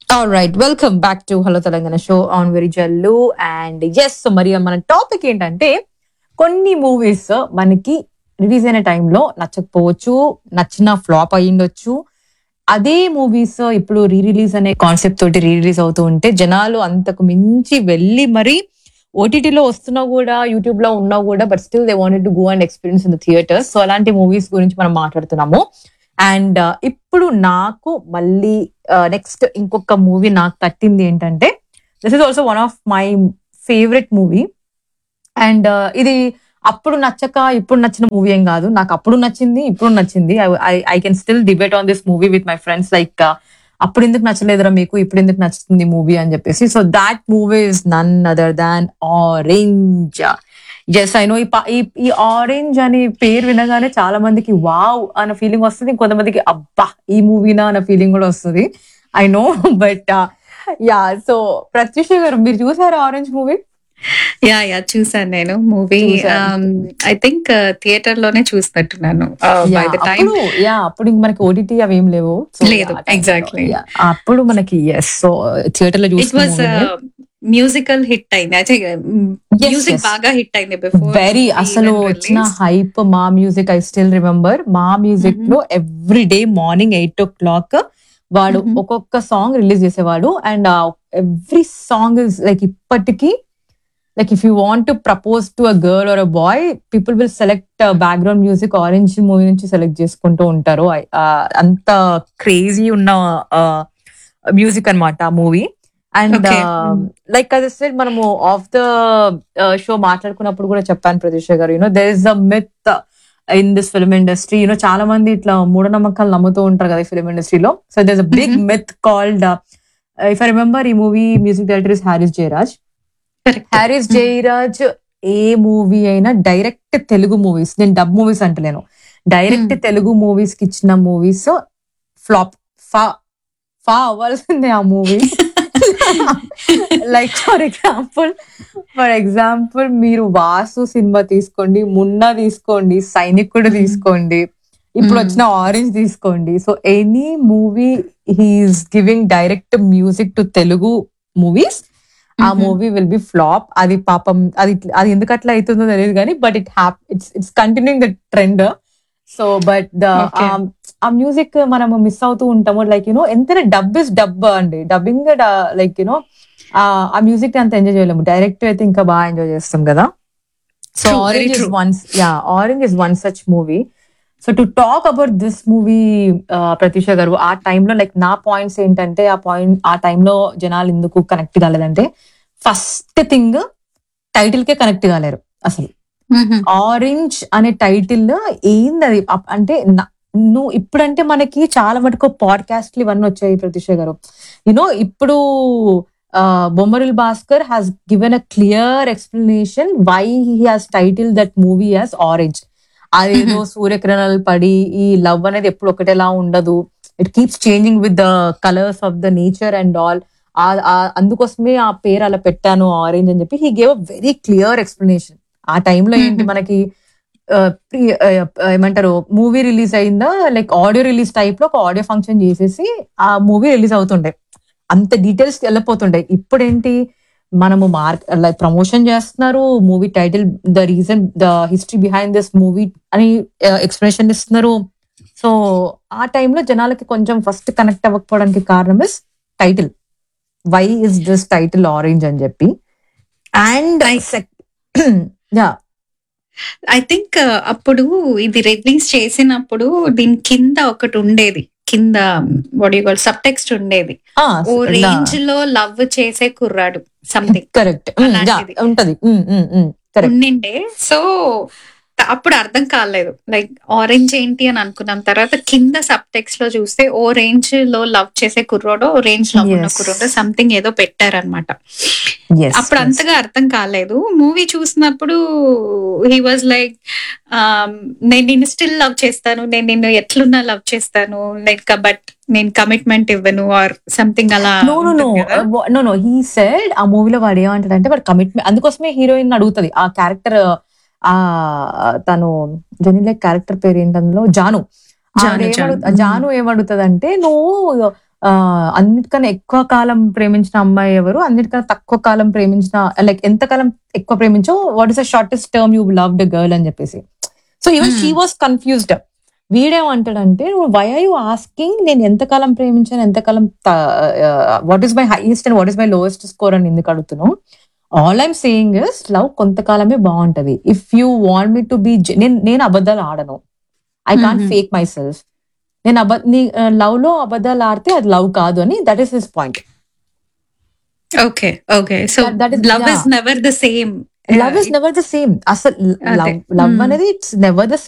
All right welcome back to hello Telangana show on వెరీ జల్లు and yes మరి మన టాపిక్ ఏంటంటే కొన్ని మూవీస్ మనకి రిలీజ్ అయిన టైంలో నచ్చకపోవచ్చు నచ్చిన ఫ్లాప్ అయ్యిండొచ్చు అదే మూవీస్ ఇప్పుడు రీ రిలీజ్ అనే కాన్సెప్ట్ తోటి రీ రిలీజ్ అవుతూ ఉంటే జనాలు అంతకు మించి వెళ్ళి మరి ఓటీటీలో వస్తున్నా కూడా యూట్యూబ్ లో ఉన్నా కూడా but still they wanted to go and experience in the theatres so అలాంటి మూవీస్ గురించి మనం మాట్లాడుతున్నాము అండ్ ఇప్పుడు నాకు మళ్ళీ నెక్స్ట్ ఇంకొక మూవీ నాకు తట్టింది ఏంటంటే this is also one of my favourite movie and ఇది అప్పుడు నచ్చక ఇప్పుడు నచ్చిన మూవీ ఏం కాదు నాకు అప్పుడు నచ్చింది ఇప్పుడు నచ్చింది I can still debate on this movie with my friends like అప్పుడు ఎందుకు నచ్చలేదురా మీకు ఇప్పుడు ఎందుకు నచ్చుతుంది మూవీ అని చెప్పేసి so that movie is none other than Orange yes I know ఈ పా- ఈ ఈ ఆరెంజ్ అనే పేరు వినగానే చాలా మందికి వావ్ అన్న ఫీలింగ్ వస్తుంది కొంతమందికి అబ్బా ఈ మూవీనా అన్న ఫీలింగ్ కూడా వస్తుంది I know but yeah so Pratyusha గారు మీరు చూసారా ఆరెంజ్ మూవీ యా యా చూసాను నేను మూవీ చూసాను. ఐ థింక్ థియేటర్ లోనే చూసినట్టున్నాను బై ద టైం అప్పుడు యా అప్పుడు ఇంక మనకి ఓటీటీ అవి ఏం లేవు So, లేదు, yeah, ఆ time లో, exactly. yeah. అప్పుడు మనకి ఎస్ సో థియేటర్ లో ఇట్ వాస్ మ్యూజికల్ హిట్ అయింది అయితే మ్యూజిక్ yes. బాగా హిట్ అయింది బిఫోర్ వెరీ అసలు వచ్చిన హైప్ మా మ్యూజిక్ ఐ స్టిల్ రిమెంబర్ మా మ్యూజిక్ Mhm. లో every day morning eight o'clock వాడు Mhm. ఒక్కొక్క సాంగ్ రిలీజ్ చేసేవాడు and every song is like ఇప్పటికీ like if you want to propose to a girl or a boy people will select background music Orange movie నుంచి select చేసుకుంటూ ఉంటారు I- uh, అంత crazy ఉన్న music అన్నమాట ఆ movie and Okay. Like అది said మనము ఆఫ్ ద షో మాట్లాడుకున్నప్పుడు కూడా చెప్పాను ప్రతీష గారు you know there is a myth in this film industry you know చాలా మంది ఇట్లా మూఢనమ్మకాలు నమ్ముతూ ఉంటారు కదా ఫిల్మ్ ఇండస్ట్రీలో so there a big Mhm. Myth called if I remember ఈ movie music director is Harris Jayaraj Harris Jayaraj ఏ మూవీ అయినా డైరెక్ట్ తెలుగు మూవీస్ నేను డబ్ మూవీస్ అంటలేను డైరెక్ట్ Hmm. తెలుగు మూవీస్ కి ఇచ్చిన మూవీస్ ఫ్లాప్ ఫా ఫా అవ్వాల్సిందే ఆ movie like for example for example మీరు వాసు సినిమా తీసుకోండి మున్నా తీసుకోండి సైనికుడు Hmm. తీసుకోండి ఇప్పుడు Hmm. వచ్చిన ఆరెంజ్ తీసుకోండి so any movie he's giving direct music to Telugu movies ఆ మూవీ విల్ బి ఫ్లాప్ అది పాపం అది అది ఎందుకు అట్లా అవుతుందో తెలియదు కానీ బట్ ఇట్ హ్యాప్ it's it's continuing the trend so but the Okay. ఆ మ్యూజిక్ మనం మిస్ అవుతూ ఉంటాము లైక్ యూనో ఎంత డబ్ ఇస్ డబ్ అండి డబ్బింగ్ లైక్ యూనో ఆ మ్యూజిక్ అంత ఎంజాయ్ చేయలేము డైరెక్ట్ అయితే ఇంకా బాగా ఎంజాయ్ చేస్తాం కదా so True, very orange is true. Once yeah orange is one such movie so to talk about this movie Prateesha గారు ఆ టైంలో లైక్ నా పాయింట్స్ ఏంటంటే ఆ పాయింట్ ఆ టైంలో జనాలు ఎందుకు కనెక్ట్ కాలేదంటే ఫస్ట్ థింగ్ టైటిల్ కే కనెక్ట్ కాలేరు అసలు ఆరెంజ్ అనే టైటిల్ ఏంది అది అప్- అంటే నా- నువ్వు ఇప్పుడంటే మనకి చాలా మటుకు పాడ్కాస్ట్లు ఇవన్నీ వచ్చాయి ప్రతీష గారు యునో ఇప్పుడు Bommarillu Bhaskar has given a clear explanation why he has title that movie as orange అదేదో సూర్యకిరణాలు పడి ఈ లవ్ అనేది ఎప్పుడు ఒకటేలా ఉండదు it keeps changing with the colours of the nature and all అందుకోసమే ఆ పేరు అలా పెట్టాను ఆరెంజ్ అని చెప్పి he gave a very clear explanation ఆ టైంలో ఏంటి Mhm. మనకి ఆ, pre- ఆ, ఏమంటారు మూవీ రిలీజ్ అయిందా లైక్ ఆడియో రిలీజ్ టైప్ లో ఒక ఆడియో ఫంక్షన్ చేసేసి ఆ మూవీ రిలీజ్ అవుతుండే అంత డీటెయిల్స్ వెళ్ళిపోతుండే ఇప్పుడేంటి మనము మార్క్ లైక్ ప్రమోషన్ చేస్తున్నారు movie title the reason the history behind this movie అని ఎక్స్ప్లెనేషన్ ఇస్తున్నారు సో ఆ టైంలో జనాలకి కొంచెం ఫస్ట్ కనెక్ట్ అవ్వకపోవడానికి కారణం is title why is this title orange అని చెప్పి అండ్ యా ఐ థింక్ అప్పుడు ఇది రిలీజ్ చేసినప్పుడు దీని కింద ఒకటి ఉండేది కింద వాడి సబ్ టెక్స్ట్ ఉండేది ఓ రేంజ్ లో లవ్ చేసే కుర్రాడు సంథింగ్ కరెక్ట్ అలాంటిది. ఉంటది కరెక్ట్ ఉండిండే సో అప్పుడు అర్థం కాలేదు లైక్ ఆరెంజ్ ఏంటి అని అనుకున్నాం తర్వాత కింద సబ్ టెక్స్ట్ లో చూస్తే ఓ రేంజ్ లో లవ్ చేసే కుర్రోడో ఓ రేంజ్ లో ఉన్న Yes. కుర్రోడో సంథింగ్ ఏదో పెట్టారనమాట అప్పుడు అంతగా అర్థం కాలేదు మూవీ చూసినప్పుడు హీ వాజ్ లైక్ నేను నిన్ను స్టిల్ లవ్ చేస్తాను నేను నిన్ను ఎట్లున్నా లవ్ చేస్తాను లైక్ బట్ నేను కమిట్మెంట్ ఇవ్వను ఆర్ సంథింగ్ అలా నో నో నో ఉంటుంది కదా. నో నో హీ సెడ్ ఆ మూవీలో వాడు ఏమంటాడంటే వాడు కమిట్మెంట్ అందుకోసమే హీరోయిన్ అడుగుతది ఆ క్యారెక్టర్ ఆ తను జెనిలే క్యారెక్టర్ పేరు ఏంటి అందులో జాను జాను, ఆవిడ జాను. ఏమడుగు- జాను ఏమడుగుతుంది అంటే నువ్వు అన్నిటికన్నా ఎక్కువ కాలం ప్రేమించిన అమ్మాయి ఎవరు అన్నిటికన్నా తక్కువ కాలం ప్రేమించిన లైక్ ఎంత కాలం ఎక్కువ ప్రేమించో what is the shortest term you love the girl అని చెప్పేసి so even Hmm. She was confused వీడేమంటాడంటే వై ఆర్ యూ ఆస్కింగ్ నేను ఎంతకాలం ప్రేమించాను ఎంతకాలం what is my highest and what is my lowest score అని ఎందుకు అడుగుతున్నావు all I'm saying is love కొంతకాలమే బాగుంటది if you want me to be నేను నేను అబద్ధాలు ఆడను I can't Mhm. Fake myself నేను అబ నీ లవ్ లో అబద్ధాలు ఆడితే అది లవ్ కాదు అని that is his point okay okay so That- that is- love yeah. Is never the same love is never the same అసలు అదే. Love love Hmm. అనేది ఇట్స్ నెవర్ ద